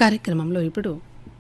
కార్యక్రమంలో ఇప్పుడు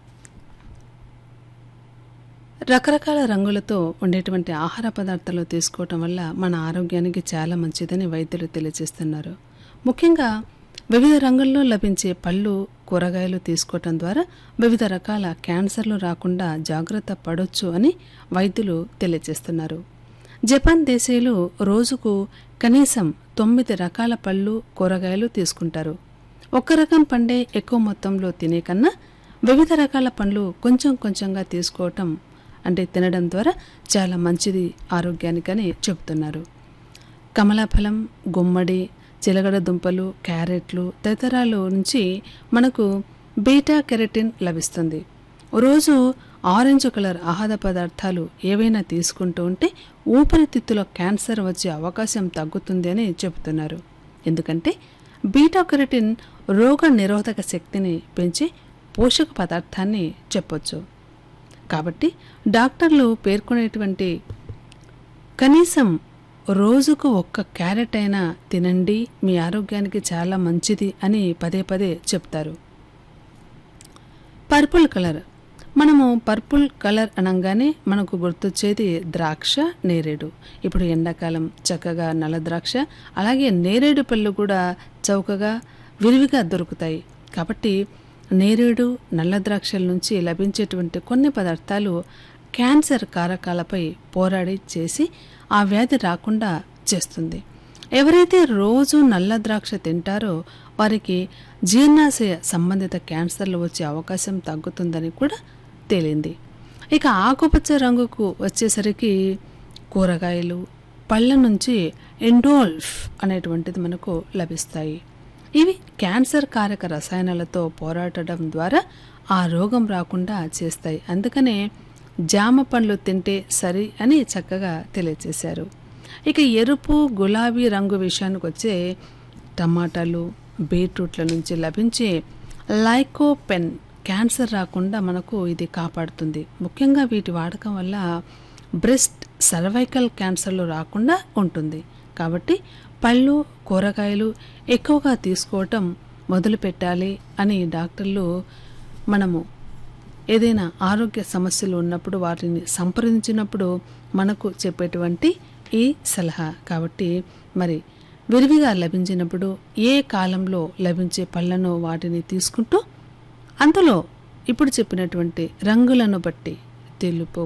రకరకాల రంగులతో ఉండేటువంటి ఆహార పదార్థాలు తీసుకోవటం వల్ల మన ఆరోగ్యానికి చాలా మంచిదని వైద్యులు తెలియజేస్తున్నారు ముఖ్యంగా వివిధ రంగుల్లో లభించే పళ్ళు కూరగాయలు తీసుకోవటం ద్వారా వివిధ రకాల క్యాన్సర్లు రాకుండా జాగ్రత్త పడొచ్చు అని వైద్యులు తెలియజేస్తున్నారు జపాన్ దేశీయులు రోజుకు కనీసం తొమ్మిది రకాల పళ్ళు కూరగాయలు తీసుకుంటారు ఒక్క రకం పండే ఎక్కువ మొత్తంలో తినే కన్నా వివిధ రకాల పండ్లు కొంచెం కొంచెంగా తీసుకోవటం అంటే తినడం ద్వారా చాలా మంచిది ఆరోగ్యానికని చెబుతున్నారు కమలాఫలం గుమ్మడి చిలగడ దుంపలు క్యారెట్లు తదితరాలు నుంచి మనకు బీటా కెరటిన్ లభిస్తుంది రోజు ఆరెంజ్ కలర్ ఆహార పదార్థాలు ఏవైనా తీసుకుంటూ ఉంటే ఊపిరితిత్తులో క్యాన్సర్ వచ్చే అవకాశం తగ్గుతుంది అని చెబుతున్నారు ఎందుకంటే బీటా కెరటిన్ రోగ నిరోధక శక్తిని పెంచే పోషక పదార్థాన్ని చెప్పొచ్చు కాబట్టి డాక్టర్లు పేర్కొనేటువంటి కనీసం రోజుకు ఒక్క క్యారెట్ అయినా తినండి మీ ఆరోగ్యానికి చాలా మంచిది అని పదే పదే చెప్తారు పర్పుల్ కలర్ మనము పర్పుల్ కలర్ అనగానే మనకు గుర్తొచ్చేది ద్రాక్ష నేరేడు ఇప్పుడు ఎండాకాలం చక్కగా నల్ల ద్రాక్ష అలాగే నేరేడు పళ్ళు కూడా చౌకగా విరివిగా దొరుకుతాయి కాబట్టి నేరేడు నల్ల ద్రాక్షల నుంచి లభించేటువంటి కొన్ని పదార్థాలు క్యాన్సర్ కారకాలపై పోరాడి చేసి ఆ వ్యాధి రాకుండా చేస్తుంది ఎవరైతే రోజు నల్ల ద్రాక్ష తింటారో వారికి జీర్ణాశయ సంబంధిత క్యాన్సర్లు వచ్చే అవకాశం తగ్గుతుందని కూడా తేలింది ఇక ఆకుపచ్చ రంగుకు వచ్చేసరికి కూరగాయలు పళ్ళ నుంచి ఎండోల్ఫ్ అనేటువంటిది మనకు లభిస్తాయి ఇవి క్యాన్సర్ కారక రసాయనాలతో పోరాడటం ద్వారా ఆ రోగం రాకుండా చేస్తాయి అందుకనే జామ పండ్లు తింటే సరి అని చక్కగా తెలియజేశారు ఇక ఎరుపు గులాబీ రంగు విషయానికి వచ్చే టమాటాలు బీట్రూట్ల నుంచి లభించే లైకోపెన్ క్యాన్సర్ రాకుండా మనకు ఇది కాపాడుతుంది ముఖ్యంగా వీటి వాడకం వల్ల బ్రెస్ట్ సర్వైకల్ క్యాన్సర్లు రాకుండా ఉంటుంది కాబట్టి పళ్ళు కూరగాయలు ఎక్కువగా తీసుకోవటం మొదలు పెట్టాలి అని డాక్టర్లు మనము ఏదైనా ఆరోగ్య సమస్యలు ఉన్నప్పుడు వాటిని సంప్రదించినప్పుడు మనకు చెప్పేటువంటి ఈ సలహా కాబట్టి మరి విరివిగా లభించినప్పుడు ఏ కాలంలో లభించే పళ్ళను వాటిని తీసుకుంటూ అందులో ఇప్పుడు చెప్పినటువంటి రంగులను బట్టి తెలుపు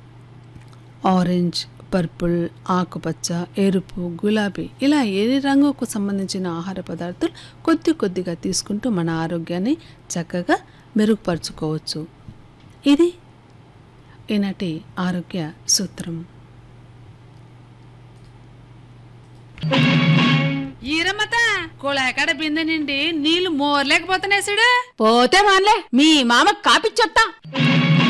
ఆరెంజ్ పర్పుల్ ఆకుపచ్చ ఎరుపు గులాబీ ఇలా ఏ రంగుకు సంబంధించిన ఆహార పదార్థాలు కొద్ది కొద్దిగా తీసుకుంటూ మన ఆరోగ్యాన్ని చక్కగా మెరుగుపరుచుకోవచ్చు ఇది ఈనాటి ఆరోగ్య సూత్రం ఈరమ్మత కోళాకాడ బిందె నిండి నీళ్లు మోర్లేకపోతున్నాయి చూడు పోతే మాన్లే మీ మామ కాపిచ్చొత్తా